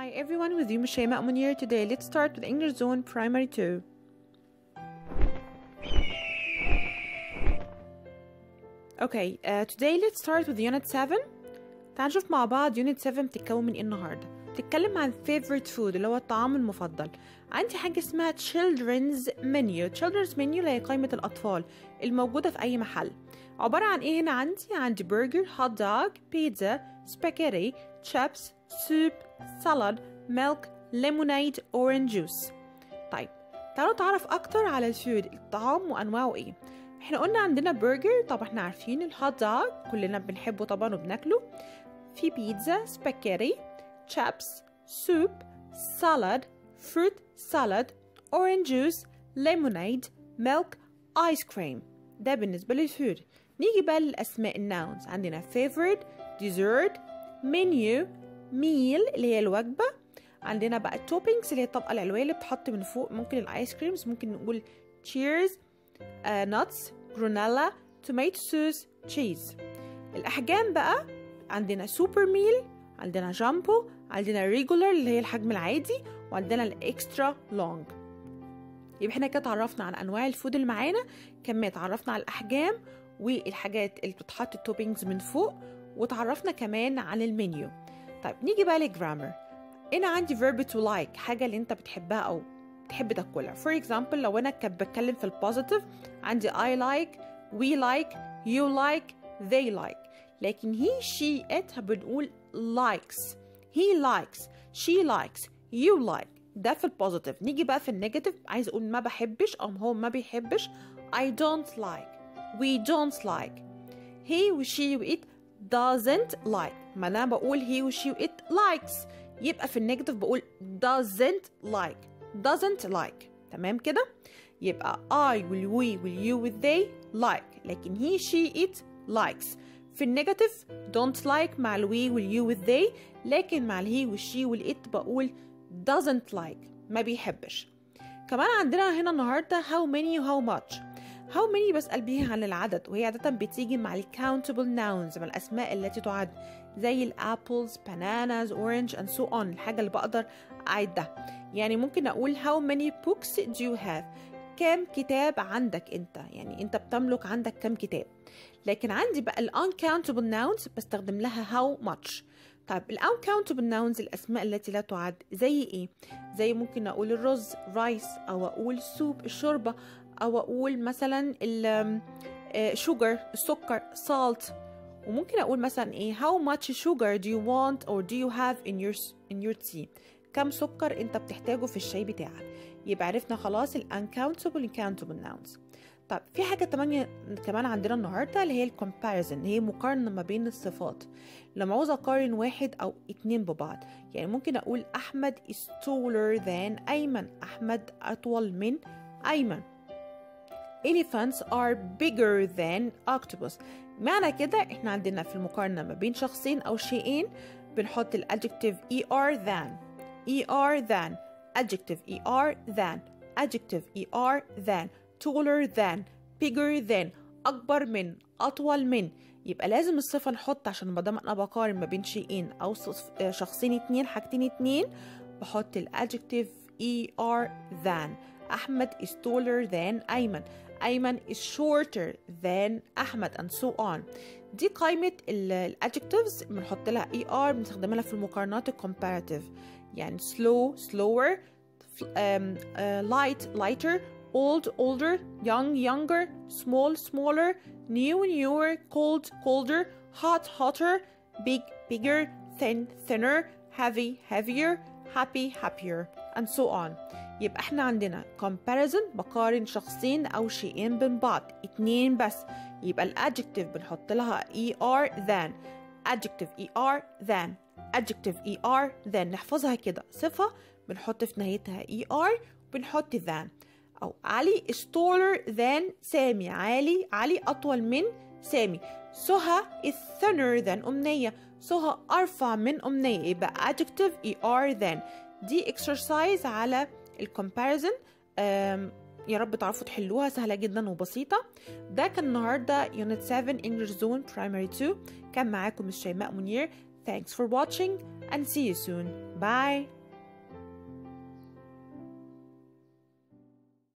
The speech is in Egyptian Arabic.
Hi everyone, with you Mishayma Munir. Today, let's start with English Zone Primary 2. Okay, uh, today let's start with Unit 7. تعال نشوف مع بعض Unit 7 بتتكون من ايه النهارده. بتتكلم عن favorite food اللي هو الطعام المفضل. عندي حاجة اسمها children's menu. children's menu اللي هي قائمة الأطفال الموجودة في أي محل. عبارة عن ايه هنا عندي؟ عندي برجر، هوت دوغ، بيتزا، سباجيتي، chips, soup, salad, milk, lemonade, orange juice. طيب تعالوا نتعرف أكتر على الفود الطعام وأنواعه إيه. احنا قلنا عندنا برجر طبعا احنا عارفين الهوت دوغ كلنا بنحبه طبعا وبناكله في بيتزا سباجيتي chips soup salad fruit salad orange juice lemonade milk ice cream ده بالنسبة للفود نيجي بقى للأسماء الناونز عندنا favorite dessert menu meal اللي هي الوجبة عندنا بقى التوبينجز اللي هي الطبقة العلوية اللي بتحط من فوق ممكن الايس كريمز ممكن نقول cheers نتس جرونيلا توميتو سوس تشيز الأحجام بقى عندنا سوبر ميل عندنا جامبو عندنا ريجولر اللي هي الحجم العادي وعندنا الاكسترا لونج يبقى احنا كده اتعرفنا على انواع الفود اللي معانا كمان اتعرفنا على الاحجام والحاجات اللي بتتحط التوبينجز من فوق وتعرفنا كمان عن المنيو طيب نيجي بقى للجرامر هنا عندي verb to like حاجة اللي انت بتحبها او تحب تاكلها for example لو انا كنت بتكلم في البوزيتيف عندي I like we like you like they like لكن he she it بنقول likes he likes she likes you like ده في البوزيتيف نيجي بقى في النيجاتيف عايز اقول ما بحبش او هو ما بيحبش I don't like we don't like he و she و it doesn't like ما انا بقول he و she و it likes يبقى في النيجاتيف بقول doesn't like doesn't like تمام كده يبقى I will we will you will they like لكن he she it likes في النيجاتيف don't like مع ال we will you will they لكن مع ال he وال she وال it بقول doesn't like ما بيحبش كمان عندنا هنا النهارده how many و how much how many بسأل بيها عن العدد وهي عادة بتيجي مع ال countable nouns مع الأسماء التي تعد زي ال apples, bananas, orange and so on الحاجة اللي بقدر أعدها يعني ممكن أقول how many books do you have كام كتاب عندك أنت يعني أنت بتملك عندك كام كتاب لكن عندي بقى ال uncountable nouns بستخدم لها how much طيب ال uncountable nouns الأسماء التي لا تعد زي إيه؟ زي ممكن أقول الرز rice أو أقول soup الشوربة أو أقول مثلا الشوجر السكر salt وممكن أقول مثلا إيه how much sugar do you want or do you have in your in your tea كم سكر أنت بتحتاجه في الشاي بتاعك يبقى عرفنا خلاص ال uncountable and countable nouns طب في حاجة تمانية كمان عندنا النهاردة اللي هي الكومباريزن هي مقارنة ما بين الصفات لما عاوز أقارن واحد أو اتنين ببعض يعني ممكن أقول أحمد is taller than أيمن أحمد أطول من أيمن elephants are bigger than octopus معنى كده احنا عندنا في المقارنة ما بين شخصين أو شيئين بنحط الادجective er than er than adjective er than adjective er than taller than bigger than أكبر من أطول من يبقى لازم الصفة نحط عشان ما دام أنا بقارن ما بين شيئين أو شخصين اتنين حاجتين اتنين بحط الادجective er than أحمد is taller than أيمن أيمن is shorter than أحمد and so on دي قائمة الادجectives بنحط لها er بنستخدمها في المقارنات الcomparative يعني slow slower um, uh, light lighter old older young younger small smaller new newer cold colder hot hotter big bigger thin thinner heavy heavier happy happier and so on يبقى احنا عندنا comparison بقارن شخصين او شيئين بين بعض اتنين بس يبقى الادجective بنحط لها er than adjective er than adjective er than نحفظها كده صفة بنحط في نهايتها er وبنحط than أو علي is taller than سامي علي علي أطول من سامي سهى is thinner than أمنية سهى أرفع من أمنية يبقى adjective er than دي exercise على الكومباريزن يا رب تعرفوا تحلوها سهلة جدا وبسيطة ده كان النهاردة يونت 7 English Zone Primary 2 كان معاكم الشيماء منير Thanks for watching and see you soon. Bye.